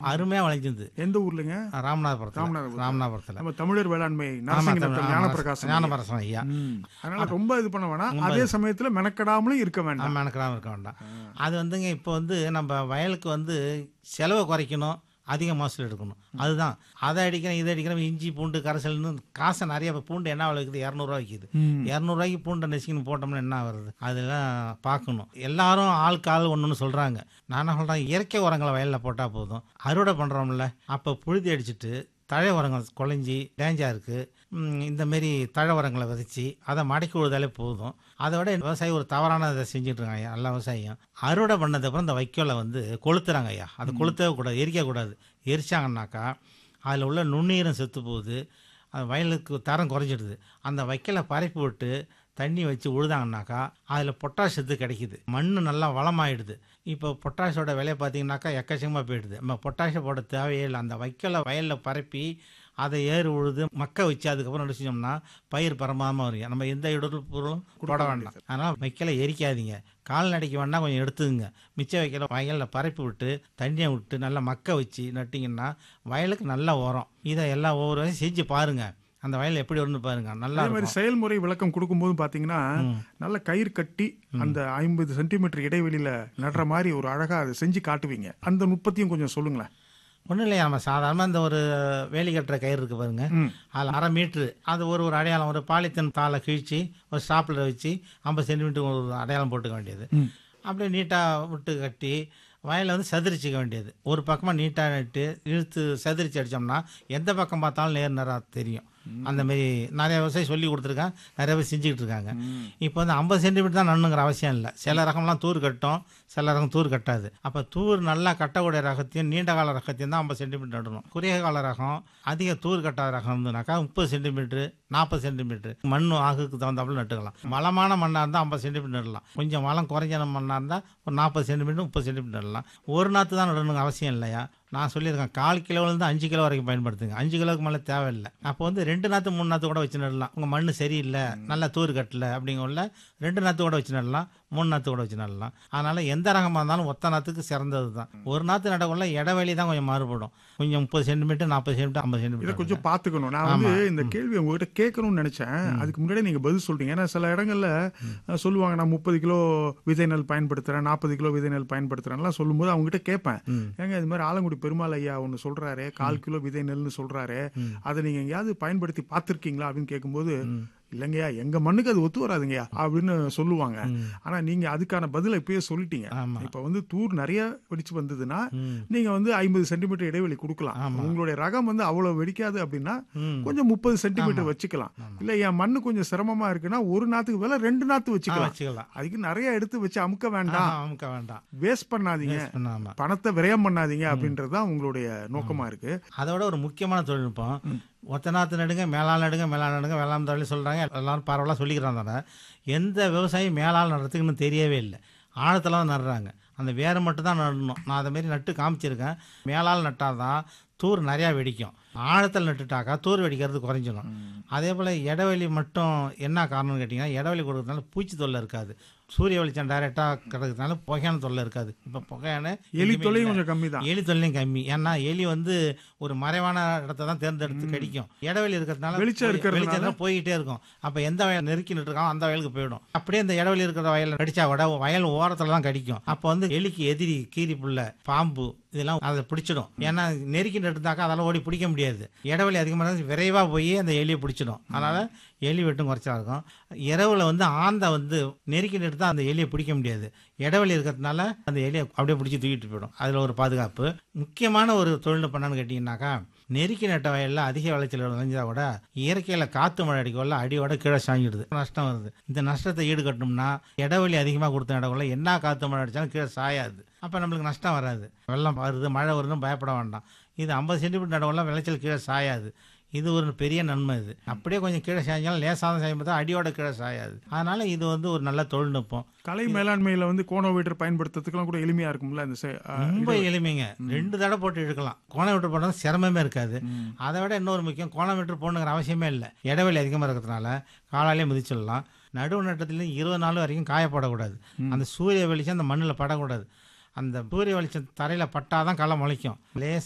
அருமையாக விளைஞ்சிது எந்த ஊர்லங்க ராமநாதபுரத்தில் ராமநாதபுரத்துல. ராமநாதபுரத்தில் நம்ம தமிழர் வேளாண்மை ஆமா, நரசிங்கநத்தம் தமிழ் ஞானப்பிரகாசம் ஐயா. ஞானபிரகாசம் ஐயா ம். அதனால ரொம்ப இது பண்ண வேணாம் அதே சமயத்துல மெனக்கடாமலும் இருக்க வேண்டாம் நம்ம எனக்கெல்லாம் இருக்க வேண்டாம் அது வந்துங்க இப்போ வந்து நம்ம வயலுக்கு வந்து செலவை குறைக்கணும் அதிக மகசூல் எடுக்கணும் அதுதான் அதை அடிக்கிறேன் இதை அடிக்கிறேன் இஞ்சி பூண்டு கரைசல்னு காசை நிறைய இப்போ பூண்டு என்ன விளைக்குது இரநூறுவா விற்கிது ம். இரநூறுவாய்க்கு பூண்டை நெசிக்கணும் போட்டோம்னா என்ன வருது அதெல்லாம் பார்க்கணும் எல்லாரும் ஆளுக்கு ஆள் ஒன்றுன்னு சொல்கிறாங்க நான் என்ன சொல்கிறேன் இயற்கை உரங்களை வயலில் போட்டால் போதும் அறுவடை பண்ணுறோம்ல அப்போ புழுதி அடிச்சிட்டு தழை உரங்கள் குழஞ்சி டேஞ்சா இருக்குது இந்த மாரி தழை உரங்களை விதைச்சி அதை மடக்கி விழுதாலே போதும் அதை விட விவசாயி ஒரு தவறான இதை செஞ்சுட்டு இருக்காங்க ஐயா எல்லா விவசாயியும் அறுவடை பண்ணதுக்கப்புறம் இந்த வைக்கோலை வந்து கொளுத்துறாங்க ஐயா அதை கொளுத்தவே கூடாது எரிக்கக்கூடாது எரிச்சாங்கன்னாக்கா அதில் உள்ள நுண்ணுயிரும் செத்து போகுது அது வயலுக்கு தரம் குறைஞ்சிடுது அந்த வைக்கலை பரப்பி விட்டு தண்ணி வச்சு உழுதாங்கனாக்கா அதில் பொட்டாஷ் சத்து கிடைக்குது மண் நல்லா வளமாயிடுது இப்போ பொட்டாஷோட விலை பார்த்தீங்கன்னாக்கா எக்கச்சக்கமாக போயிடுது நம்ம பொட்டாஷை போட தேவையே இல்லை அந்த வைக்கலை வயலில் பரப்பி அதை ஏறு உழுது மக்க வச்சு அதுக்கப்புறம் என்ன செஞ்சோம்னா பயிர் பரமாமல் வரும் நம்ம எந்த இடத்துல பொருளும் போட வேண்டாம் அதனால் வைக்கலை எரிக்காதீங்க கால்நடைக்கு வேணால் கொஞ்சம் எடுத்துக்குங்க மிச்ச வைக்கல வயலில் பரப்பி விட்டு தண்ணியை விட்டு நல்லா மக்க வச்சு நட்டிங்கன்னா வயலுக்கு நல்லா உரம் இதை எல்லாம் ஒவ்வொரு வயசும் செஞ்சு பாருங்கள் அந்த வயல் எப்படி வரும்னு பாருங்க நல்லா அதே மாதிரி இருக்கும் செயல்முறை விளக்கம் கொடுக்கும்போது பாத்தீங்கன்னா நல்ல கயிறு கட்டி அந்த ஐம்பது சென்டிமீட்டர் இடைவெளியில நடுற மாதிரி ஒரு அழகா அதை செஞ்சு காட்டுவீங்க அந்த நுட்பத்தையும் கொஞ்சம் சொல்லுங்களேன் ஒன்றும் இல்லையா நம்ம சாதாரணமாக இந்த ஒரு வேலி கட்டுற கயிறு இருக்கு பாருங்க ம். அதில் அரை மீட்ரு அது ஒரு ஒரு அடையாளம் ஒரு பாலித்தீன் தாளை கிழிச்சு ஒரு ஸ்டாப்பில் வச்சு ஐம்பது சென்டிமீட்டர் ஒரு அடையாளம் போட்டுக்க வேண்டியது ம். அப்படியே நீட்டாக விட்டு கட்டி வயலை வந்து சதுரிச்சிக்க வேண்டியது ஒரு பக்கமாக நீட்டாக நட்டு இழுத்து சதுரிச்சு அடித்தோம்னா எந்த பக்கம் பார்த்தாலும் நேர் நேராக தெரியும் அந்த மாதிரி நிறைய விவசாயி சொல்லி கொடுத்துருக்கேன் நிறைய பேர் செஞ்சுக்கிட்டு இருக்காங்க இப்போ வந்து ஐம்பது சென்டிமீட்டர் தான் நண்ணுங்கிற அவசியம் இல்லை சில ரகம்லாம் தூர் கட்டும் சில ரகம் தூர் கட்டாது அப்போ தூர் நல்லா கட்டக்கூடிய ரகத்தையும் நீண்ட கால ரகத்தையும் தான் ஐம்பது சென்டிமீட்டர் நடணும் குறுகிய கால ரகம் அதிக தூர் கட்டாத ரகம் இருந்ததுனாக்கா முப்பது சென்டிமீட்டர் நாற்பது சென்டிமீட்டர் மண் ஆகுக்கு தகுந்தாப்புல நட்டுக்கலாம் வளமான மண்ணாக இருந்தால் ஐம்பது சென்டிமீட்டர் நடலாம் கொஞ்சம் வளம் குறைஞ்ச மண்ணாக இருந்தால் ஒரு நாற்பது சென்டிமீட்டர் முப்பது சென்டிமீட்டர் நடலாம் ஒரு நாற்று தான் நடணுங்க அவசியம் இல்லையா நான் சொல்லியிருக்கேன் கால் கிலோவிலேருந்து அஞ்சு கிலோ வரைக்கும் பயன்படுத்துங்க அஞ்சு கிலோவுக்கு மேலே தேவையில்லை அப்போ வந்து ரெண்டு நாற்று மூணு நாற்று கூட வச்சு நடலாம் உங்கள் மண் சரியில்லை நல்லா தூர் கட்டல அப்படிங்கல ரெண்டு நாற்று கூட வச்சு நடலாம் மூணு நாற்று கூட வச்சு நடலாம் அதனால் எந்த ரகமாக இருந்தாலும் ஒத்த நாற்றுக்கு சிறந்தது தான் ஒரு நாற்று நடக்குள்ள இடைவெளி தான் கொஞ்சம் மாறுபடும் கொஞ்சம் முப்பது சென்டிமீட்டர் நாற்பது சென்டிமீட்டர் ஐம்பது இதை சென்டிமீட்டர் கொஞ்சம் பாத்துக்கணும் நான் வந்து இந்த கேள்வி உங்ககிட்ட கேட்கணும்னு நினைச்சேன் அதுக்கு முன்னாடி நீங்க பதில் சொல்றீங்க ஏன்னா சில இடங்கள்ல அஹ், சொல்லுவாங்க நான் முப்பது கிலோ விதை நெல் பயன்படுத்துறேன் நாற்பது கிலோ விதை நெல் பயன்படுத்துறேன்லாம் சொல்லும்போது அவங்க கிட்ட கேட்பேன் ஏங்க இது மாதிரி ஆலங்குடி பெருமாள் ஐயா ஒன்று சொல்றாரு கால் கிலோ விதை நெல்னு சொல்றாரு அதை நீங்க எங்கேயாவது பயன்படுத்தி பார்த்திருக்கீங்களா அப்படின்னு கேட்கும்போது இல்லைங்கய்யா எங்க மண்ணுக்கு அது ஒத்து வராதுங்கய்யா அப்படின்னு சொல்லுவாங்க ஆனா நீங்க அதுக்கான பதிலை இப்பயே சொல்லிட்டீங்க ஆமா. இப்ப வந்து தூர் நிறைய வெடிச்சு வந்ததுன்னா நீங்க வந்து ஐம்பது சென்டிமீட்டர் இடைவெளி கொடுக்கலாம் உங்களுடைய ரகம் வந்து அவ்வளவு வெடிக்காது அப்படின்னா ம். கொஞ்சம் முப்பது சென்டிமீட்டர் வச்சுக்கலாம் இல்ல என் மண்ணு கொஞ்சம் சிரமமா இருக்குன்னா ஒரு நாத்துக்கு மேல ரெண்டு நாத்து வச்சுக்கலாம் வச்சுக்கலாம் அதுக்கு நிறைய எடுத்து வச்சு அமுக்க வேண்டாம் அமுக்க வேண்டாம் வேஸ்ட் பண்ணாதீங்க Waste பண்ணாம பணத்தை விரயம் பண்ணாதீங்க அப்படின்றது தான் உங்களுடைய நோக்கமா இருக்கு அதோட ஒரு முக்கியமான தொழில்நுட்பம் ஒத்த நாற்று நடுங்க மேலாள் நடுங்க மேலாள் நடுங்க வேளாண் தொழில் சொல்கிறாங்க எல்லாரும் பரவலாக சொல்லிக்கிறாங்க தானே எந்த விவசாயி மேலாள் நடுறதுக்கு இன்னும் தெரியவே இல்லை ஆழத்தில் தான் நடுறாங்க அந்த வேரை மட்டும் தான் நடணும் நான் அதை மாரி நட்டு காமிச்சிருக்கேன் மேலால் நட்டால் தான் தூர் நிறையா வெடிக்கும் ஆழத்தில் நட்டுட்டாக்கா தூர் வெடிக்கிறது குறைஞ்சிடும் அதே போல் இடைவெளி மட்டும் என்ன காரணம்னு கேட்டிங்கன்னா இடைவெளி கொடுக்கறதுனால பூச்சி தொல்லை இருக்காது சூரிய வெளிச்சம் டைரெக்டாக கிடக்கிறதுனால புகையான தொல்லை இருக்காது இப்போ புகையான எலி எங்கேயுமே தொலையும் இல்லை. கொஞ்சம் கம்மி தான் எலி தொல்லையும் கம்மி ஏன்னா எலி வந்து ஒரு மறைவான இடத்தை தான் தேர்ந்தெடுத்து கடிக்கும் இடைவெளி இருக்கிறதுனால வெளிச்சம் போய்- இருக்கிறதுனால- வெளிச்சம் போயிட்டே இருக்கும் அப்ப எந்த வயல் நெருக்கி நிட்டுருக்கான் அந்த வயலுக்கு போயிடும் அப்படியே இந்த இடைவெளி இருக்கிற வயல்ல கடிச்சா கூட வயல் ஓரத்துல தான் கடிக்கும் அப்ப வந்து எலிக்கு எதிரி கீரி புல்ல பாம்பு இதெல்லாம் அதை பிடிச்சிடும் ஏன்னா நெருக்கி நட்டுருந்தாக்கா அதெல்லாம் ஓடி பிடிக்க முடியாது இடைவெளி அதிகமாக இருந்தா விரைவா போய் அந்த எலியை பிடிச்சிடும் அதனால எலி வெட்டும் குறைச்சா இருக்கும் இரவுல வந்து ஆந்தை வந்து நெருக்கி நட்டு தான் அந்த எலியை பிடிக்க முடியாது இடைவெளி இருக்கிறதுனால அந்த எலியை அப்படியே பிடிச்சி தூக்கிட்டு போயிடும் அதில் ஒரு பாதுகாப்பு முக்கியமான ஒரு தொழில்நுட்பம் என்னன்னு கேட்டிங்கன்னாக்கா நெருக்கி நட்ட வயலில் அதிக விளைச்சல் விளைஞ்சா கூட இயற்கையில் காற்று மழை அடிக்கல அடியோட கீழே சாஞ்சிடுது நஷ்டம் வருது இந்த நஷ்டத்தை ஈடுகட்டணும்னா இடைவெளி அதிகமாக கொடுத்த இடங்கள்ல என்ன காற்று மழை அடித்தாலும் கீழே சாயாது அப்போ நம்மளுக்கு நஷ்டம் வராது வெள்ளம் வருது மழை வருதுன்னு பயப்பட வேண்டாம் இது ஐம்பது சென்டிமீட்டர் நடவுலாம் விளைச்சல் கீழே சாயாது இது ஒரு பெரிய நன்மை இது அப்படியே கொஞ்சம் கீழே சாய்ஞ்சாலும் லேசான சாயும் பார்த்தா அடியோட கீழே சாயாது அதனால இது வந்து ஒரு நல்ல தொழில்நுட்பம் கலை மேலாண்மையில வந்து கோணோவீட்டர் பயன்படுத்துறதுக்கெல்லாம் கூட எளிமையா இருக்கும்ல இந்த செ- அஹ், ரொம்ப எளிமைங்க ரெண்டு தடவை போட்டு இழுக்கலாம் கோணம் மீட்டர் போடுறது சிரமமே இருக்காது அதை விட இன்னொரு முக்கியம் கோணம் மீட்டர் போடணுங்கிற அவசியமே இல்லை இடைவெளி அதிகமாக இருக்கிறதுனால காலாலே மிதிச்சிடலாம் நடுவு நட்டத்துலேயும் இருபது நாள் வரைக்கும் காயப்படக்கூடாது அந்த சூரிய வெளிச்சம் அந்த மண்ணில் படக்கூடாது அந்த சூரிய வெளிச்சம் தரையில் பட்டாதான் களை முளைக்கும் லேசா